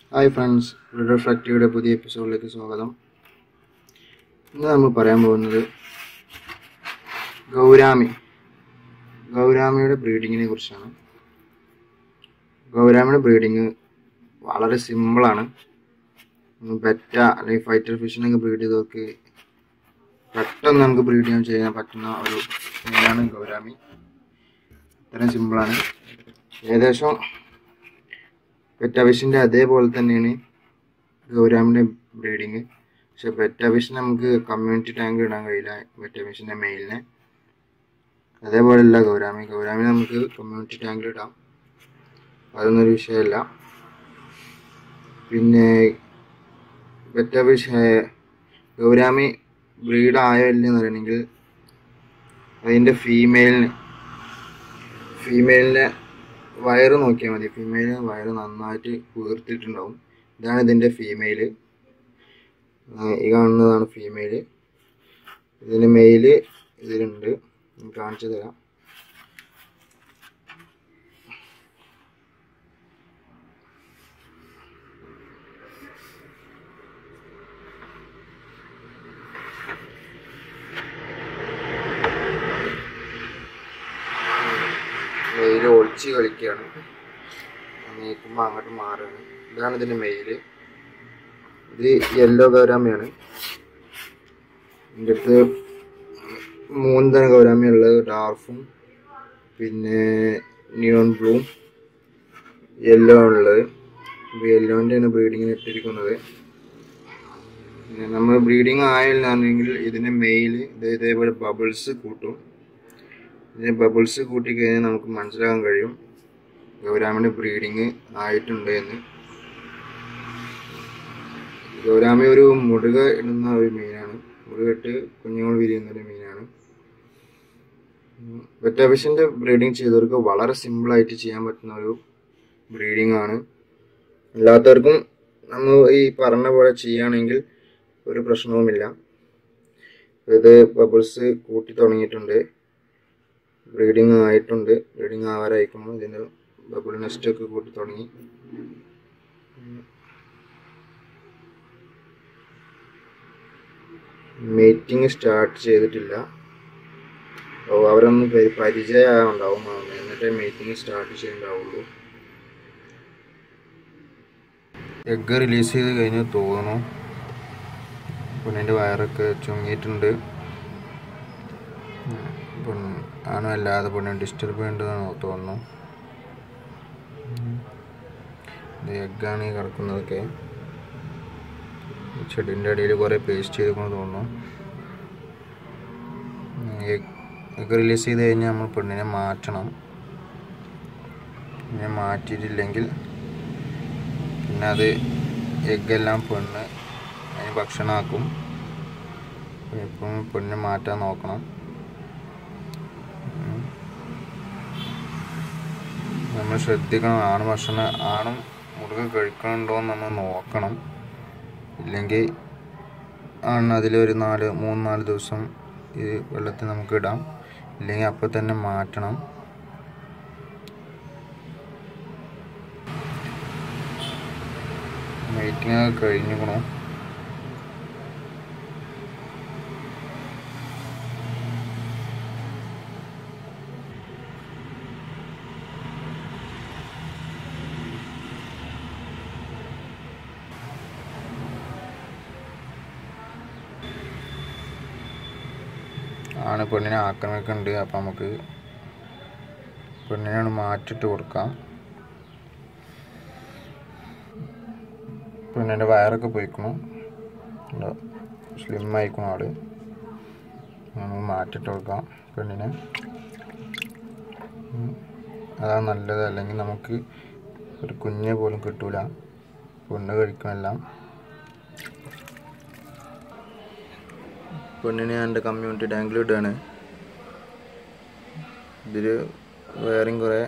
Hi friends red ഫാക്ടറിയുടെ പുതിയ എപ്പിസോഡിലേക്ക് സ്വാഗതം ഇന്ന് നമ്മൾ പറയാൻ പോകുന്നത് ഗൗരാമി ഗൗരാമിയുടെ ബ്രീഡിങ്ങിനെ കുറിച്ചാണ് ഗൗരാമിയുടെ ബ്രീഡിങ് വളരെ സിമ്പിളാണ് ബെറ്റ അല്ലെങ്കിൽ ഫൈറ്റർ ഫിഷിനൊക്കെ ബ്രീഡ് ചെയ്തവർക്ക് പെട്ടെന്ന് നമുക്ക് ബ്രീഡ് ചെയ്യാൻ ചെയ്യാൻ പറ്റുന്ന ഒരു മീനാണ് ഗൗരാമി ഇത്രയും സിമ്പിളാണ് ഏകദേശം പെറ്റാവിഷിൻ്റെ അതേപോലെ തന്നെയാണ് ഗൗരാമിൻ്റെ ബ്രീഡിങ് പക്ഷെ പെറ്റാവിഷിന് നമുക്ക് കമ്മ്യൂണിറ്റി ടാങ്ക് ഇടാൻ കഴിയില്ല പെറ്റാവിഷിൻ്റെ മെയിലിനെ അതേപോലെയല്ല ഗൗരാമി ഗൗരാമി നമുക്ക് കമ്മ്യൂണിറ്റി ടാങ്കിൽ ഇടാം അതൊന്നൊരു വിഷയമല്ല പിന്നെ പെറ്റാവിഷ് ഗൗരാമി ബ്രീഡ് ആയോ ഇല്ലെന്ന് അറിയണമെങ്കിൽ അതിൻ്റെ ഫീമെയിലിന് ഫീമെയിലിനെ വയറ് നോക്കിയാൽ മതി ഫീമെയിലിന് വയറ് നന്നായിട്ട് വീർത്തിട്ടുണ്ടാവും ഇതാണ് ഇതിൻ്റെ ഫീമെയിൽ ഈ കാണുന്നതാണ് ഫീമെയിൽ ഇതിന് മെയില് ഇതിലുണ്ട് ഞാൻ കാണിച്ചു തരാം മെയിൽ ഒളിച്ച് കളിക്കുകയാണ് നീക്കുമ്പോൾ അങ്ങോട്ട് മാറുകയാണ് ഇതാണ് ഇതിൻ്റെ മെയില് ഇത് യെല്ലോ ഗൗരാമയാണ് എൻ്റെ അടുത്ത് മൂന്ന് തരം ഗൗരാമയുള്ളത് ഡാർഫും പിന്നെ നിയോൺ ബ്ലൂം യെല്ലോ ഉള്ളത് യെല്ലോൻ്റെയാണ് ബ്രീഡിങ്ങിന് ഇട്ടിരിക്കുന്നത് പിന്നെ നമ്മൾ ബ്രീഡിങ് ആയില്ലാന്നെങ്കിൽ ഇതിന് മെയിൽ ഇത് ഇതേപോലെ ബബിൾസ് കൂട്ടും ഇതിന് ബബിൾസ് കൂട്ടി കഴിഞ്ഞാൽ നമുക്ക് മനസ്സിലാക്കാൻ കഴിയും ഗൗരാമിൻ്റെ ബ്രീഡിങ് ആയിട്ടുണ്ട് എന്ന് ഗൗരാമി ഒരു മുടുക ഇടുന്ന ഒരു മീനാണ് മുടുകട്ട് കുഞ്ഞുങ്ങൾ വിരിയുന്ന ഒരു മീനാണ് വെറ്റാഫിഷിൻ്റെ ബ്രീഡിങ് ചെയ്തവർക്ക് വളരെ സിമ്പിളായിട്ട് ചെയ്യാൻ പറ്റുന്ന ഒരു ബ്രീഡിംഗ് ആണ് അല്ലാത്തവർക്കും നമ്മൾ ഈ പറഞ്ഞ പോലെ ചെയ്യുകയാണെങ്കിൽ ഒരു പ്രശ്നവുമില്ല ഇത് ബബിൾസ് കൂട്ടി തുടങ്ങിയിട്ടുണ്ട് ബ്രീഡിങ് ആയിട്ടുണ്ട് ബ്രീഡിങ് ആവാറായിക്കുമ്പോൾ ഇതിൻ്റെ ബബിൾ നെസ്റ്റ് ഒക്കെ കൂട്ടി തുടങ്ങി മീറ്റിംഗ് സ്റ്റാർട്ട് ചെയ്തിട്ടില്ല ഓ അവരൊന്ന് പരി- പരിചയമുണ്ടാവും എന്നിട്ടേ മീറ്റിംഗ് സ്റ്റാർട്ട് ചെയ്യുന്നുണ്ടാവുള്ളൂ എഗ്ഗ് റിലീസ് ചെയ്ത് കഴിഞ്ഞ് തോന്നുന്നു പെണ്ണിൻ്റെ വയറൊക്കെ ചുങ്ങിയിട്ടുണ്ട് പെണ്ണ് ആണോ അല്ലാതെ പെണ്ണ് ഡിസ്റ്റർബ് ചെയ്യേണ്ടതാണോ തോന്നുന്നു ഇത് എഗ്ഗാണ് ഈ കിടക്കുന്നതൊക്കെ ചെടിൻ്റെ അടിയിൽ കുറേ പേസ്റ്റ് ചെയ്തെന്ന് തോന്നുന്നു എഗ്ഗ് റിലീസ് ചെയ്ത് കഴിഞ്ഞാൽ നമ്മൾ പെണ്ണിനെ മാറ്റണം പിന്നെ മാറ്റിയിട്ടില്ലെങ്കിൽ പിന്നെ അത് എഗ്ഗെല്ലാം പെണ്ണ് അതിന് ഭക്ഷണമാക്കും ഇപ്പം പെണ്ണിനെ മാറ്റാൻ നോക്കണം ഉം. നമ്മൾ ശ്രദ്ധിക്കണം ആണ് ഭക്ഷണം ആണും മുറുകെ കഴിക്കണുണ്ടോ എന്ന് നമ്മൾ നോക്കണം ഇല്ലെങ്കിൽ ആണ് അതിലൊരു നാല് മൂന്ന് നാല് ദിവസം ഈ വെള്ളത്തിൽ നമുക്ക് ഇടാം ഇല്ലെങ്കിൽ അപ്പോൾ തന്നെ മാറ്റണം മീറ്റിംഗ് ഒക്കെ കഴിഞ്ഞിക്കണു ആണ് പെണ്ണിനെ ആക്രമിക്കുന്നുണ്ട് അപ്പം നമുക്ക് പെണ്ണിനാണ് മാറ്റിട്ട് കൊടുക്കാം പെണ്ണിൻ്റെ വയറൊക്കെ പോയിക്കണു സ്ലിം ആയിക്കണു ആള് നമുക്ക് മാറ്റിട്ട് കൊടുക്കാം പെണ്ണിനെ ഉം. അതാണ് നല്ലത് അല്ലെങ്കിൽ നമുക്ക് ഒരു കുഞ്ഞെ പോലും കിട്ടൂല പെണ്ണ് കഴിക്കുമെല്ലാം പെണ്ണിനെ ഞാൻ എൻ്റെ കമ്മ്യൂണിറ്റി ടാങ്കിൽ ഇടുകയാണ് ഇതിൽ വേറെയും കുറേ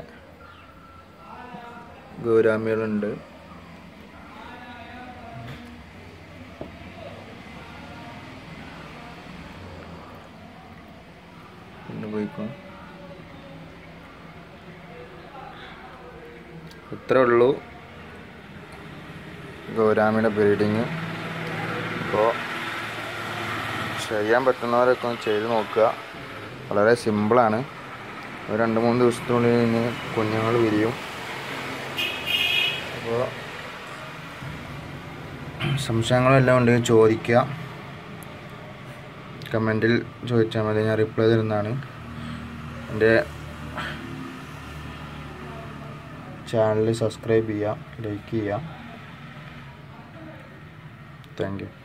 ഗൗരാമികളുണ്ട് പിന്നെ പോയിക്കോ ഇത്രേ ഉള്ളൂ ഗൗരാമിയുടെ ബ്രീഡിങ് അപ്പോൾ ചെയ്യാൻ പറ്റുന്നവരൊക്കെ ഒന്ന് ചെയ്ത് നോക്കുക വളരെ സിമ്പിളാണ് ഒരു രണ്ട് മൂന്ന് ദിവസത്തിനുള്ളിൽ ഇനി കുഞ്ഞുങ്ങൾ വിരിയും അപ്പോൾ സംശയങ്ങളെല്ലാം ഉണ്ടെങ്കിൽ ചോദിക്കുക കമൻറ്റിൽ ചോദിച്ചാൽ മതി ഞാൻ റിപ്ലൈ തരുന്നതാണ് എൻ്റെ ചാനൽ സബ്സ്ക്രൈബ് ചെയ്യുക ലൈക്ക് ചെയ്യുക താങ്ക് യു